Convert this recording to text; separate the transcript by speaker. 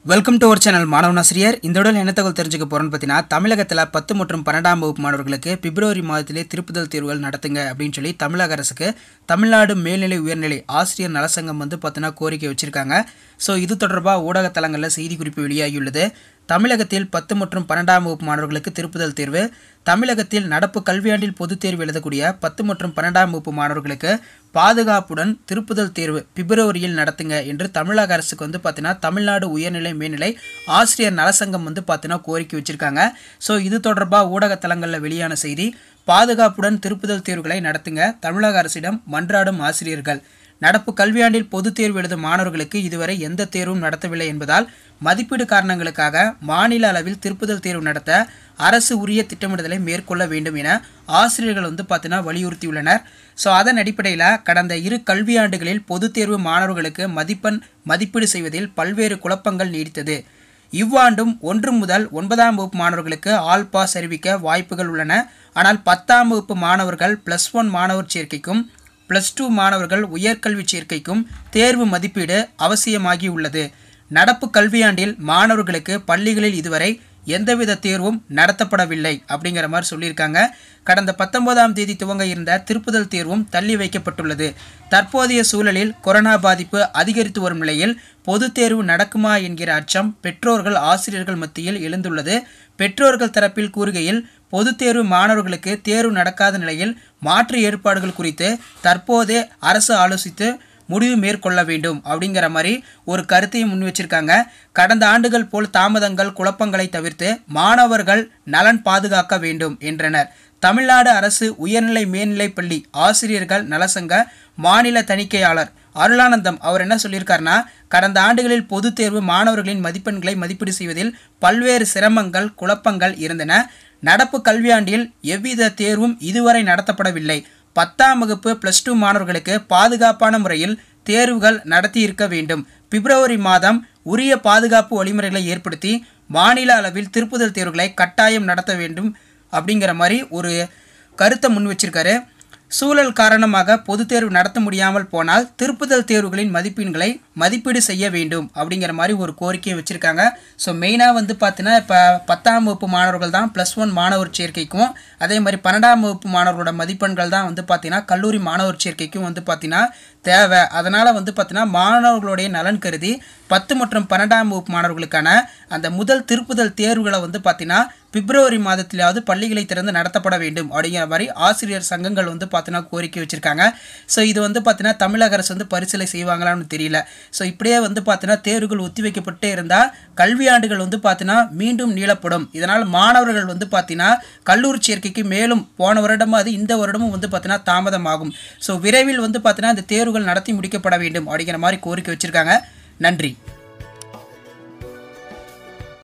Speaker 1: welcome to our channel மாணவனாசிரியர் இந்த உடல் என்ன தகவல் தெரிஞ்சுக்க போகிறோன்னு பார்த்தீங்கன்னா தமிழகத்தில் பத்து மற்றும் பன்னெண்டாம் வகுப்பு மாணவர்களுக்கு பிப்ரவரி மாதத்திலே திருப்புதல் தேர்வுகள் நடத்துங்க அப்படின்னு சொல்லி தமிழக அரசுக்கு தமிழ்நாடு மேல்நிலை உயர்நிலை ஆசிரியர் நலசங்கம் வந்து பார்த்தீங்கன்னா கோரிக்கை வச்சுருக்காங்க ஸோ இது தொடர்பாக ஊடக தளங்களில் செய்திக்குறிப்பு வெளியாகியுள்ளது தமிழகத்தில் பத்து மற்றும் பன்னெண்டாம் வகுப்பு மாணவர்களுக்கு திருப்புதல் தேர்வு தமிழகத்தில் நடப்பு கல்வியாண்டில் பொதுத் தேர்வு எழுதக்கூடிய பத்து மற்றும் பன்னெண்டாம் வகுப்பு மாணவர்களுக்கு பாதுகாப்புடன் திருப்புதல் தேர்வு பிப்ரவரியில் நடத்துங்க என்று தமிழக அரசுக்கு வந்து பார்த்தீங்கன்னா தமிழ்நாடு உயர்நிலை மேல்நிலை ஆசிரியர் நலசங்கம் வந்து பார்த்தீங்கன்னா கோரிக்கை வச்சுருக்காங்க ஸோ இது தொடர்பாக ஊடக தளங்களில் வெளியான செய்தி பாதுகாப்புடன் திருப்புதல் தேர்வுகளை நடத்துங்க தமிழக அரசிடம் மன்றாடும் ஆசிரியர்கள் நடப்பு கல்வியாண்டில் பொதுத் தேர்வு எழுதும் மாணவர்களுக்கு இதுவரை எந்த தேர்வும் நடத்தவில்லை என்பதால் மதிப்பீடு காரணங்களுக்காக மாநில அளவில் திருப்புதல் தேர்வு நடத்த அரசு உரிய திட்டமிடுதலை மேற்கொள்ள வேண்டும் என ஆசிரியர்கள் வந்து பார்த்தீங்கன்னா வலியுறுத்தியுள்ளனர் ஸோ அதன் அடிப்படையில் கடந்த இரு கல்வியாண்டுகளில் பொதுத் தேர்வு மாணவர்களுக்கு மதிப்பெண் மதிப்பீடு செய்வதில் பல்வேறு குழப்பங்கள் நீடித்தது இவ்வாண்டும் ஒன்று முதல் ஒன்பதாம் வகுப்பு மாணவர்களுக்கு ஆல் பாஸ் அறிவிக்க வாய்ப்புகள் உள்ளன ஆனால் பத்தாம் வகுப்பு மாணவர்கள் ப்ளஸ் ஒன் மாணவர் சேர்க்கைக்கும் ப்ளஸ் டூ மாணவர்கள் உயர்கல்வி சேர்க்கைக்கும் தேர்வு மதிப்பீடு அவசியமாகி உள்ளது நடப்பு கல்வியாண்டில் மாணவர்களுக்கு பள்ளிகளில் இதுவரை எந்தவித தேர்வும் நடத்தப்படவில்லை அப்படிங்கிற மாதிரி சொல்லியிருக்காங்க கடந்த பத்தொன்பதாம் தேதி துவங்க இருந்த திருப்புதல் தேர்வும் தள்ளி வைக்கப்பட்டுள்ளது தற்போதைய சூழலில் கொரோனா பாதிப்பு அதிகரித்து வரும் நிலையில் பொதுத் தேர்வு நடக்குமா என்கிற அச்சம் பெற்றோர்கள் ஆசிரியர்கள் மத்தியில் எழுந்துள்ளது பெற்றோர்கள் தரப்பில் கூறுகையில் பொதுத் தேர்வு மாணவர்களுக்கு தேர்வு நடக்காத நிலையில் மாற்று ஏற்பாடுகள் குறித்து தற்போதே அரசு ஆலோசித்து முடிவு மேற்கொள்ள வேண்டும் அப்படிங்கிற மாதிரி ஒரு கருத்தையும் முன் வச்சிருக்காங்க கடந்த ஆண்டுகள் போல் தாமதங்கள் குழப்பங்களை தவிர்த்து மாணவர்கள் நலன் பாதுகாக்க வேண்டும் என்றனர் தமிழ்நாடு அரசு உயர்நிலை மேல்நிலைப் பள்ளி ஆசிரியர்கள் நலசங்க மாநில தணிக்கையாளர் அருளானந்தம் அவர் என்ன சொல்லியிருக்காருன்னா கடந்த ஆண்டுகளில் பொதுத் தேர்வு மாணவர்களின் மதிப்பெண்களை மதிப்பீடு செய்வதில் பல்வேறு சிரமங்கள் குழப்பங்கள் இருந்தன நடப்பு கல்வியாண்டில் எவ்வித தேர்வும் இதுவரை நடத்தப்படவில்லை பத்தாம் வகுப்பு ப்ளஸ் டூ மாணவர்களுக்கு பாதுகாப்பான முறையில் தேர்வுகள் நடத்தியிருக்க வேண்டும் பிப்ரவரி மாதம் உரிய பாதுகாப்பு வழிமுறைகளை ஏற்படுத்தி மாநில அளவில் திருப்புதல் தேர்வுகளை கட்டாயம் நடத்த வேண்டும் அப்படிங்கிற மாதிரி ஒரு கருத்தை முன் வச்சிருக்காரு சூழல் காரணமாக பொதுத் தேர்வு நடத்த முடியாமல் போனால் திருப்புதல் தேர்வுகளின் மதிப்பெண்களை மதிப்பீடு செய்ய வேண்டும் அப்படிங்கிற மாதிரி ஒரு கோரிக்கையை வச்சுருக்காங்க ஸோ மெயினாக வந்து பார்த்தீங்கன்னா இப்போ பத்தாம் வகுப்பு மாணவர்கள் தான் ப்ளஸ் ஒன் மாணவர் சேர்க்கைக்கும் அதே மாதிரி பன்னெண்டாம் வகுப்பு மாணவர்களோட மதிப்பெண்கள் தான் வந்து பார்த்தீங்கன்னா கல்லூரி மாணவர் சேர்க்கைக்கும் வந்து பார்த்தீங்கன்னா தேவை அதனால் வந்து பார்த்தீங்கன்னா மாணவர்களுடைய நலன் கருதி பத்து மற்றும் பன்னெண்டாம் வகுப்பு மாணவர்களுக்கான அந்த முதல் திருப்புதல் தேர்வுகளை வந்து பார்த்தீங்கன்னா பிப்ரவரி மாதத்திலாவது பள்ளிகளை திறந்து நடத்தப்பட வேண்டும் அப்படிங்கிற மாதிரி ஆசிரியர் சங்கங்கள் வந்து பார்த்தீங்கன்னா கோரிக்கை வச்சுருக்காங்க ஸோ இது வந்து பார்த்தீங்கன்னா தமிழக அரசு வந்து பரிசீலனை செய்வாங்களான்னு தெரியல ஸோ இப்படியே வந்து பார்த்தீங்கன்னா தேர்வுகள் ஒத்திவைக்கப்பட்டே இருந்தால் கல்வியாண்டுகள் வந்து பார்த்தீங்கன்னா மீண்டும் நீளப்படும் இதனால் மாணவர்கள் வந்து பார்த்தீங்கன்னா கல்லூரி சேர்க்கைக்கு மேலும் போன வருடமாவது இந்த வருடமும் வந்து பார்த்தீங்கன்னா தாமதமாகும் ஸோ விரைவில் வந்து பார்த்தீங்கன்னா இந்த தேர்வுகள் நடத்தி முடிக்கப்பட வேண்டும் அப்படிங்கிற மாதிரி கோரிக்கை வச்சுருக்காங்க நன்றி